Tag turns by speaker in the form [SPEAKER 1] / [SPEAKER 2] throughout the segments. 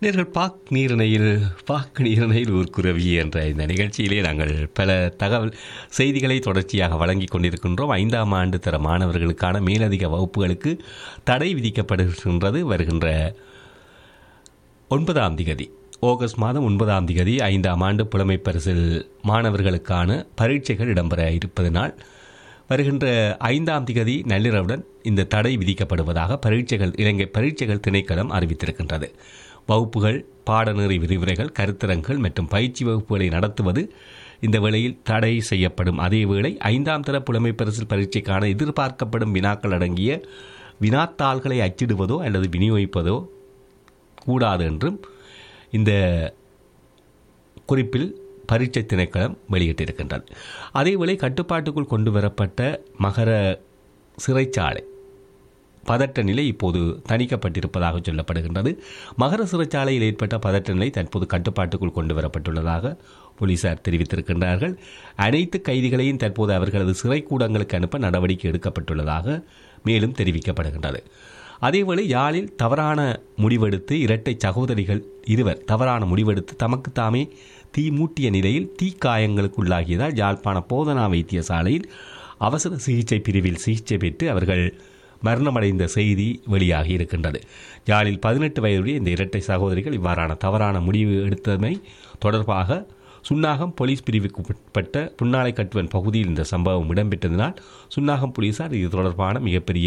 [SPEAKER 1] நேர்கள் பாக் நீரிணையில் பாக் நீரிணையில் ஊர்க்குருவி என்ற இந்த நிகழ்ச்சியிலே நாங்கள் பல தகவல் செய்திகளை தொடர்ச்சியாக வழங்கிக் கொண்டிருக்கின்றோம் ஐந்தாம் ஆண்டு தர மாணவர்களுக்கான மேலதிக வகுப்புகளுக்கு தடை விதிக்கப்படுகின்றது வருகின்ற ஒன்பதாம் திகதி ஆகஸ்ட் மாதம் ஒன்பதாம் திகதி ஐந்தாம் ஆண்டு புலமை பரிசில் மாணவர்களுக்கான பரீட்சைகள் இடம்பெற இருப்பதனால் வருகின்ற ஐந்தாம் திகதி நள்ளிரவுடன் இந்த தடை விதிக்கப்படுவதாக பரீட்சைகள் இலங்கை பரீட்சைகள் திணைக்களம் அறிவித்திருக்கின்றது வகுப்புகள் பாடநெறி விரிவுரைகள் கருத்தரங்குகள் மற்றும் பயிற்சி வகுப்புகளை நடத்துவது இந்த வேளையில் தடை செய்யப்படும் அதேவேளை ஐந்தாம் தர புலமை பரிசில் பரீட்சைக்கான எதிர்பார்க்கப்படும் வினாக்கள் அடங்கிய வினாத்தாள்களை அச்சிடுவதோ அல்லது விநியோகிப்பதோ கூடாது என்றும் இந்த குறிப்பில் பரீட்சை திணைக்களம் வெளியிட்டிருக்கின்றது அதேவேளை கட்டுப்பாட்டுக்குள் கொண்டு வரப்பட்ட மகர சிறைச்சாலை பதட்ட நிலை இப்போது தணிக்கப்பட்டிருப்பதாக சொல்லப்படுகின்றது மகர சிறைச்சாலையில் ஏற்பட்ட பதட்ட நிலை தற்போது கட்டுப்பாட்டுக்குள் கொண்டு வரப்பட்டுள்ளதாக போலீசார் தெரிவித்திருக்கின்றார்கள் அனைத்து கைதிகளையும் தற்போது அவர்களது சிறைக்கூடங்களுக்கு அனுப்ப நடவடிக்கை எடுக்கப்பட்டுள்ளதாக மேலும் தெரிவிக்கப்படுகின்றது அதேவேளை யாழில் தவறான முடிவெடுத்து இரட்டை சகோதரிகள் இருவர் தவறான முடிவெடுத்து தமக்கு தாமே தீ மூட்டிய நிலையில் தீக்காயங்களுக்குள்ளாகியதால் யாழ்ப்பாண போதனா வைத்தியசாலையில் அவசர சிகிச்சை பிரிவில் சிகிச்சை பெற்று அவர்கள் மரணமடைந்த செய்தி வெளியாகி இருக்கின்றது யாழில் பதினெட்டு வயதுடைய இந்த இரட்டை சகோதரிகள் இவ்வாறான தவறான முடிவு எடுத்தமை தொடர்பாக சுன்னாகம் போலீஸ் பிரிவுக்கு உட்பட்ட புன்னாலை கட்டுவன் பகுதியில் இந்த சம்பவம் இடம்பெற்றதனால் சுன்னாகம் போலீசார் இது தொடர்பான மிகப்பெரிய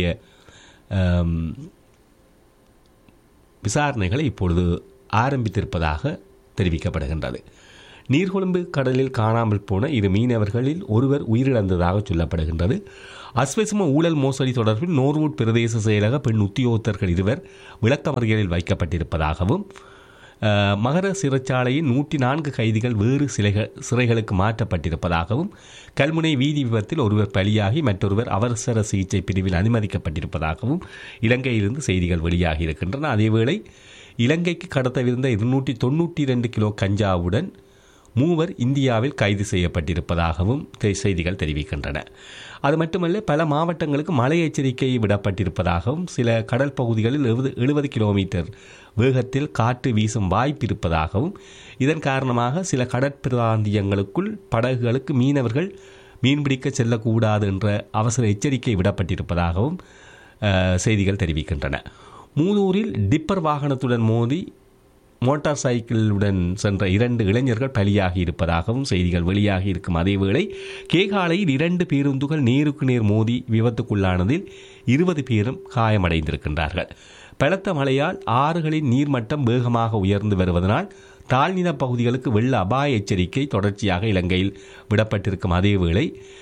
[SPEAKER 1] விசாரணைகளை இப்பொழுது ஆரம்பித்திருப்பதாக தெரிவிக்கப்படுகின்றது நீர்கொழும்பு கடலில் காணாமல் போன இரு மீனவர்களில் ஒருவர் உயிரிழந்ததாக சொல்லப்படுகின்றது அஸ்வசும ஊழல் மோசடி தொடர்பில் நோர்வுட் பிரதேச செயலக பெண் உத்தியோகத்தர்கள் இருவர் விளக்கமறியலில் வைக்கப்பட்டிருப்பதாகவும் மகர சிறைச்சாலையின் நூற்றி நான்கு கைதிகள் வேறு சிலைகள் சிறைகளுக்கு மாற்றப்பட்டிருப்பதாகவும் கல்முனை வீதி விபத்தில் ஒருவர் பலியாகி மற்றொருவர் அவசர சிகிச்சை பிரிவில் அனுமதிக்கப்பட்டிருப்பதாகவும் இலங்கையிலிருந்து செய்திகள் வெளியாகி இருக்கின்றன அதேவேளை இலங்கைக்கு கடத்தவிருந்த இருநூற்றி தொண்ணூற்றி இரண்டு கிலோ கஞ்சாவுடன் மூவர் இந்தியாவில் கைது செய்யப்பட்டிருப்பதாகவும் செய்திகள் தெரிவிக்கின்றன அது மட்டுமல்ல பல மாவட்டங்களுக்கு மழை எச்சரிக்கை விடப்பட்டிருப்பதாகவும் சில கடல் பகுதிகளில் எழுபது எழுபது கிலோமீட்டர் வேகத்தில் காற்று வீசும் வாய்ப்பு இருப்பதாகவும் இதன் காரணமாக சில கடற்பிராந்தியங்களுக்குள் படகுகளுக்கு மீனவர்கள் மீன்பிடிக்க செல்லக்கூடாது என்ற அவசர எச்சரிக்கை விடப்பட்டிருப்பதாகவும் செய்திகள் தெரிவிக்கின்றன மூதூரில் டிப்பர் வாகனத்துடன் மோதி மோட்டார் சைக்கிளுடன் சென்ற இரண்டு இளைஞர்கள் பலியாகி இருப்பதாகவும் செய்திகள் வெளியாகி இருக்கும் அதேவேளை கேகாலையில் இரண்டு பேருந்துகள் நேருக்கு நேர் மோதி விபத்துக்குள்ளானதில் இருபது பேரும் காயமடைந்திருக்கின்றார்கள் பலத்த மழையால் ஆறுகளின் நீர்மட்டம் வேகமாக உயர்ந்து வருவதனால் தாழ்நில பகுதிகளுக்கு வெள்ள அபாய எச்சரிக்கை தொடர்ச்சியாக இலங்கையில் விடப்பட்டிருக்கும் அதேவேளை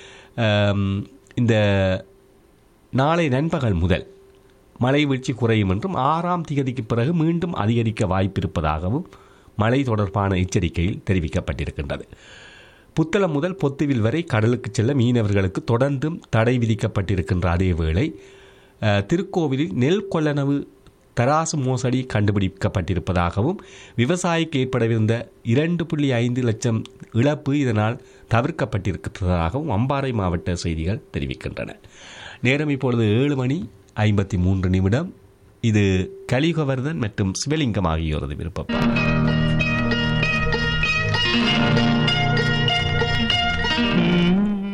[SPEAKER 1] இந்த நாளை நண்பகல் முதல் மழை வீழ்ச்சி குறையும் என்றும் ஆறாம் திகதிக்கு பிறகு மீண்டும் அதிகரிக்க வாய்ப்பிருப்பதாகவும் மழை தொடர்பான எச்சரிக்கையில் தெரிவிக்கப்பட்டிருக்கின்றது புத்தளம் முதல் பொத்துவில் வரை கடலுக்கு செல்ல மீனவர்களுக்கு தொடர்ந்தும் தடை விதிக்கப்பட்டிருக்கின்ற அதே வேளை திருக்கோவிலில் நெல் கொள்ளனவு தராசு மோசடி கண்டுபிடிக்கப்பட்டிருப்பதாகவும் விவசாயிக்கு ஏற்படவிருந்த இரண்டு புள்ளி ஐந்து லட்சம் இழப்பு இதனால் தவிர்க்கப்பட்டிருக்கிறதாகவும் அம்பாறை மாவட்ட செய்திகள் தெரிவிக்கின்றன நேரம் இப்பொழுது ஏழு மணி ஐம்பத்தி மூன்று நிமிடம் இது கலிகவர்தன் மற்றும் சிவலிங்கம் ஆகியோரது விருப்பப்பா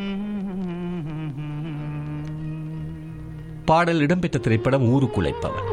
[SPEAKER 1] பாடல் இடம்பெற்ற திரைப்படம் ஊருக்குலைப்பவன்